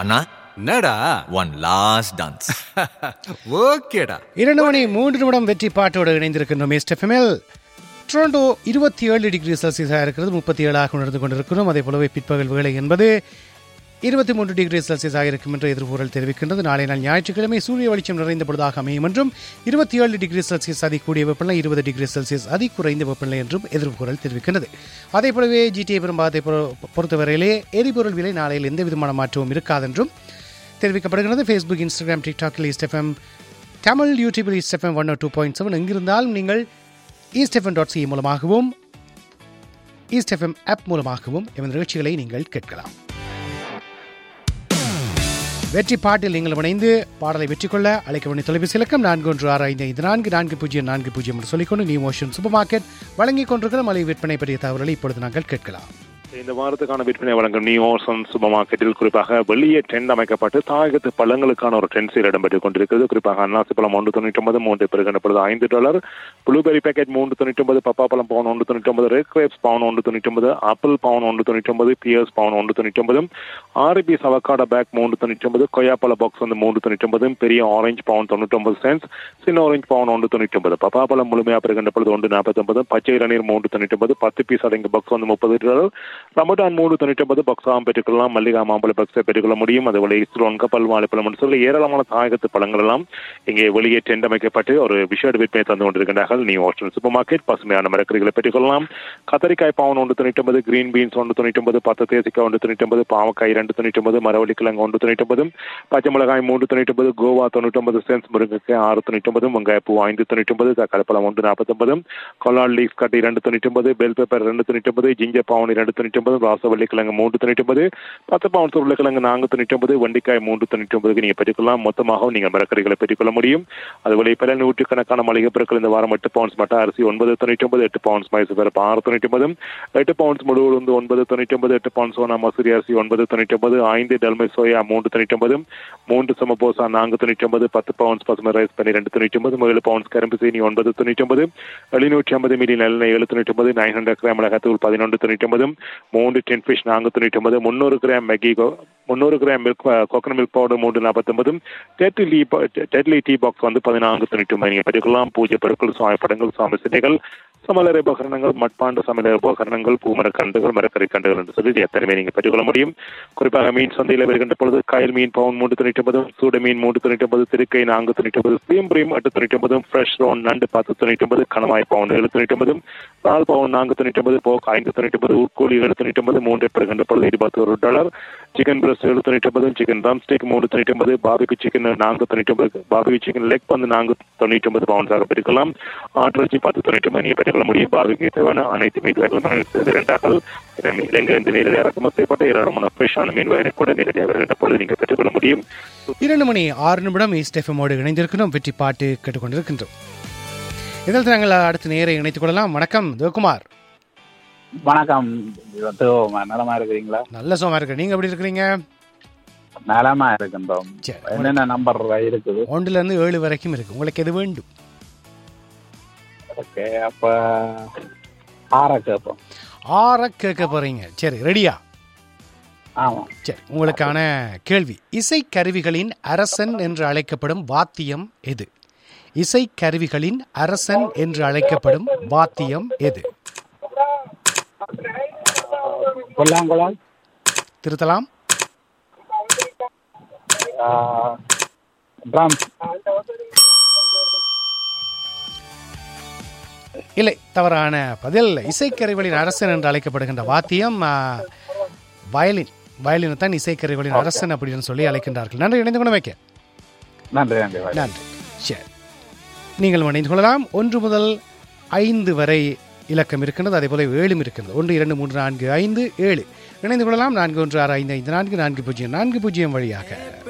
அண்ணா என்னடா one last dance ஓகேடா இரண்டு மணி மூன்று நிமிடம் வெற்றி பாட்டோடு இணைந்திருக்கின்றோம் எஸ்டெஃப்எம்எல் டொரண்டோ இருபத்தி ஏழு டிகிரி செல்சியஸாக இருக்கிறது முப்பத்தி ஏழாக உணர்ந்து கொண்டிருக்கிறோம் அதே போலவே பிற்பகல் வேளை என்பது இருபத்தி மூன்று டிகிரி செல்சியஸாக இருக்கும் என்று எதிர்பொருள் தெரிவிக்கின்றது நாளை நாள் ஞாயிற்றுக்கிழமை சூரிய வெளிச்சம் நிறைந்த பொழுதாக அமையும் என்றும் இருபத்தி ஏழு டிகிரி செல்சியஸ் அதி கூடிய வெப்பநிலை இருபது டிகிரி செல்சியஸ் அதி குறைந்த வெப்பநிலை என்றும் எதிர்பொருள் தெரிவிக்கின்றது அதே போலவே ஜிடிஏ பெரும்பாதை பொறுத்தவரையிலே எரிபொருள் விலை நாளையில் எந்த விதமான மாற்றமும் இருக்காதென்றும் தெரிவிக்கப்படுகிறது ஃபேஸ்புக் இன்ஸ்டாகிராம் டிக்டாக்கில் ஈஸ்டெஃப்எம் தமிழ் யூடியூபில் East FM one two point seven எங்கிருந்தாலும் நீங்கள் ஈஸ்டெஃப்எம் டாட் சி மூலமாகவும் ஈஸ்டெஃப்எம் ஆப் மூலமாகவும் எமது நிகழ்ச்சிகளை நீங்கள் கேட்கலாம் வெற்றி பாட்டில் நீங்கள் இணைந்து பாடலை வெற்றி கொள்ள அழைக்க வேண்டிய தொலைபேசி இலக்கம் நான்கு ஒன்று ஆறு ஐந்து ஐந்து நான்கு நான்கு பூஜ்ஜியம் நான்கு பூஜ்ஜியம் என்று சொல்லிக்கொண்டு நியூ மோஷன் சூப்பர் மார்க்கெட் வழங்கிக் கொண்டிருக்கிற மலை விற்பனை பற்றிய தகவல்களை இப்பொழுது நாங்கள் கேட்கலாம் இந்த வாரத்துக்கான விற்பனை வழங்கும் நியூ ஓசன் சூப்பர் மார்க்கெட்டில் குறிப்பாக வெளியே டென்ட் அமைக்கப்பட்டு தாயகத்து பழங்களுக்கான ஒரு டென்ட் சேல் இடம்பெற்றுக் கொண்டிருக்கிறது குறிப்பாக அன்னாசி பழம் ஒன்று தொண்ணூற்றி ஒன்பது மூன்று பெருகின்றப்பொழுது ஐந்து டாலர் ப்ளூபெரி பேக்கெட் மூன்று தொண்ணூற்றி ஒன்பது பப்பா பழம் பவுன் ஒன்று தொண்ணூற்றி ஒன்பது ரெட் கிரேப்ஸ் பவுன் ஒன்று தொண்ணூற்றி ஒன்பது ஆப்பிள் பவுன் ஒன்று தொண்ணூற்றி ஒன்பது பியர்ஸ் பவுன் ஒன்று தொண்ணூற்றி ஒன்பது ஆறு பீஸ் அவக்காட பேக் மூன்று தொண்ணூற்றி ஒன்பது கொய்யாப்பழ பாக்ஸ் வந்து மூன்று தொண்ணூற்றி ஒன்பது பெரிய ஆரஞ்சு பவுன் தொண்ணூற்றி ஒன்பது சென்ஸ் சின்ன ஆரஞ்சு பவுன் ஒன்று தொண்ணூற்றி ஒன்பது பப்பா பழம் முழுமையாக பெறுகின்ற பொழுது ஒன்று நாற்பத்தி ஒன்பது பச்சை இளநீர் மூன்று தொண்ணூற்றி ஒன்பது பத்து பீஸ் அடங்கிய பாக்ஸ் வந்து முப்பது டாலர் ரமடான் மூணு தொண்ணூற்றி ஒன்பது பாக்ஸாகவும் பெற்றுக்கொள்ளலாம் மல்லிகா மாம்பழ பாக்ஸை பெற்றுக்கொள்ள முடியும் அதுபோல இஸ்ரோன் கப்பல் வாழைப்பழம் என்று சொல்லி ஏராளமான தாயகத்து பழங்கள் எல்லாம் இங்கே வெளியே டெண்ட் அமைக்கப்பட்டு ஒரு விஷேட விற்பனை தந்து கொண்டிருக்கின்றார்கள் நியூ ஆஸ்டன் சூப்பர் மார்க்கெட் பசுமையான மரக்கறிகளை பெற்றுக்கொள்ளலாம் கத்தரிக்காய் பவுன் ஒன்று தொண்ணூற்றி ஒன்பது கிரீன் பீன்ஸ் ஒன்று தொண்ணூற்றி ஒன்பது பத்து தேசிக்காய் ஒன்று தொண்ணூற்றி ஒன்பது பாவக்காய் இரண்டு தொண்ணூற்றி ஒன்பது மரவள்ளி கிழங்கு ஒன்று தொண்ணூற்றி ஒன்பது பச்சை மிளகாய் மூன்று தொண்ணூற்றி ஒன்பது கோவா தொண்ணூற்றி ஒன்பது சென்ஸ் முருங்கைக்காய் ஆறு தொண்ணூற்றி ஒன்பது வெங்காயப்பூ ஐந்து தொண்ணூற்றி ஒன்பது தக்காளி பழம் ஒன்று நாற்பத்தி ஒன்பது கொலால் லீஃப் கட் இரண்டு தொண்ணூற்றி ஒன்பது பெல் பெப்பர் ரெண்டு தொண்ணூற்றி ஒன்பது ஜிஞ்சர் பவுன் இரண்டு தொண்ணூற்றி ஒன்பது ராசவள்ளி கிழங்கு மூன்று தொண்ணூற்றி ஒன்பது பத்து பவுன்ஸ் உருளைக்கிழங்கு நான்கு தொண்ணூற்றி ஒன்பது வண்டிக்காய் மூன்று தொண்ணூற்றி ஒன்பதுக்கு நீங்கள் பெற்றுக்கொள்ளலாம் மொத்தமாகவும் நீங்கள் மரக்கறிகளை பெற்றுக்கொள்ள முடியும் அதுபோல பல நூற்றுக்கணக்கான மளிகை பொருட்கள் இந்த வாரம் எட்டு பவுன்ஸ் மட்ட அரிசி ஒன்பது தொண்ணூற்றி ஒன்பது எட்டு பவுன்ஸ் மைசூர் பருப்பு ஆறு தொண்ணூற்றி ஒன்பது எட்டு பவுன்ஸ் முழு உளுந்து ஒன்பது தொண்ணூற்றி ஒன்பது எட்டு பவுன்ஸ் சோனா மசூரி அரிசி ஒன்பது தொண்ணூற்றி ஒன்பது ஐந்து டெல்மை சோயா மூன்று தொண்ணூற்றி ஒன்பது மூன்று சமபோசா நான்கு தொண்ணூற்றி ஒன்பது பத்து பவுன்ஸ் பசுமை ரைஸ் பன்னிரெண்டு தொண்ணூற்றி ஒன்பது ஏழு பவுன்ஸ் கரும்பு சீனி ஒன்பது தொண்ணூற்றி ஒன்பது எழுநூற்றி ஐம்பது மில்லி நல்லெண்ணெய் ஏழு தொண்ணூற்றி ஒன்பது நைன் ஹண்ட்ரட் கிராம் மிளகாத்தூள் பதினொன்று தொண்ணூற்றி ஒன்பது மூன்று டென் ஃபிஷ் நான்கு தொண்ணூற்றி ஒன்பது முந்நூறு கிராம் மெகி முந்நூறு gram milk coconut milk powder மூன்று நாற்பத்தொன்பது டெட்லி டெட்லி டீ பாக்ஸ் வந்து பதினான்கு தொண்ணூற்றி ஒன்பது நீங்கள் பெற்றுக்கொள்ளலாம் பூஜை பொருட்கள் சுவாமி படங்கள் சுவாமி சிலைகள் சமலரை உபகரணங்கள் மட்பாண்டு சமையலர் உபகரணங்கள் பூமரக்கண்டுகள் மரக்கறி கண்டுகள் என்று சொல்லி இது எத்தனையுமே நீங்கள் பெற்றுக்கொள்ள முடியும் குறிப்பாக மீன் சந்தையில் வருகின்ற பொழுது காயல் மீன் பவுன் மூன்று தொண்ணூற்றி ஒன்பது சூட மீன் மூன்று தொண்ணூற்றி ஒன்பது திருக்கை நான்கு தொண்ணூற்றி ஒன்பது சீம்பிரியம் எட்டு தொண்ணூற்றி ஒன்பது ஃப்ரெஷ் ரோன் நண்டு பத்து தொண்ணூற்றி ஒன்பது கணவாய் பவுன் ஏழு தொண்ணூற்றி ஒன்பது நாலு பவுன் நான்கு தொண்ணூற்றி ஒன்பது போக் ஐந்து தொண்ணூற்றி ஒன்பது உட்கோழி ஏழு தொண்ணூற்றி ஒன்பது மூன்று பெறுகின்ற பொழுது இருபத்தி ஒரு டாலர் சிக்கன் பிரஸ்ட் ஏழு தொண்ணூற்றி ஒன்பது சிக்கன் ரம் ஸ்டேக் மூணு தொண்ணூற்றி ஒன்பது பாபிக்கு சிக்கன் நான்கு தொண்ணூற்றி ஒன்பது பாபிக்கு சிக்கன் லெக் வந்து நான்கு தொண்ணூற்றி ஒன்பது பவுன்ஸாக பெற்றுக்கலாம் ஆட்டிறச்சி பத்து தொண்ணூற்றி ஒன்பது நீங்கள் பெற்றுக்கொள்ள முடியும் பாபிக்கு தேவையான அனைத்து மீன்களும் இரண்டாக இலங்கையிலிருந்து நேரடியாக இறக்குமதி செய்யப்பட்ட ஏராளமான ஃப்ரெஷ்ஷான மீன் வகைகளை கூட நேரடியாக வருகின்ற பொழுது நீங்கள் பெற்றுக்கொள்ள முடியும் இரண்டு மணி ஆறு நிமிடம் ஈஸ்ட் எஃப்எம்மோடு இணைந்திருக்கிறோம் வெற்றி பாட்டு கேட்டுக்கொண்டிருக்கின்றோம் இதில் நாங்கள் அடுத்த நேரை இணைத்துக் கொள்ளலாம் வணக்கம் தேவகுமார் வணக்கம் இது நலமா இருக்கிறீங்களா நல்ல சோமா இருக்கு நீங்க எப்படி இருக்கிறீங்க நலமா இருக்கின்றோம் சரி. என்னென்ன நம்பர் இருக்குது ஒன்றுல இருந்து ஏழு வரைக்கும் இருக்கு உங்களுக்கு எது வேண்டும் ஓகே அப்ப ஆற கேட்போம் ஆற கேட்க போறீங்க சரி ரெடியா ஆமா சரி உங்களுக்கான கேள்வி இசைக்கருவிகளின் அரசன் என்று அழைக்கப்படும் வாத்தியம் எது இசைக்கருவிகளின் அரசன் என்று அழைக்கப்படும் வாத்தியம் எது கொல்லாங்குளம் திருத்தலாம் ட்ரம் இல்லை தவறான பதில் இசைக்கருவிகளின் அரசன் என்று அழைக்கப்படுகின்ற வாத்தியம் ஆ, வயலின் வயலினை தான் இசைக்கருவிகளின் அரசன் அப்படின்னு சொல்லி அழைக்கின்றார்கள் நன்றி இணைந்து கொண்டு வைக்க நன்றி நன்றி நன்றி சரி நீங்கள் இணைந்து கொள்ளலாம் ஒன்று முதல் ஐந்து வரை இலக்கம் இருக்கின்றது அதே போல ஏழும் இருக்கின்றது ஒன்று இரண்டு மூன்று நான்கு ஐந்து ஏழு இணைந்து கொள்ளலாம் நான்கு ஒன்று ஆறு ஐந்து ஐந்து நான்கு நான்கு பூஜ்ஜியம் நான்கு பூஜ்ஜியம் வழியாக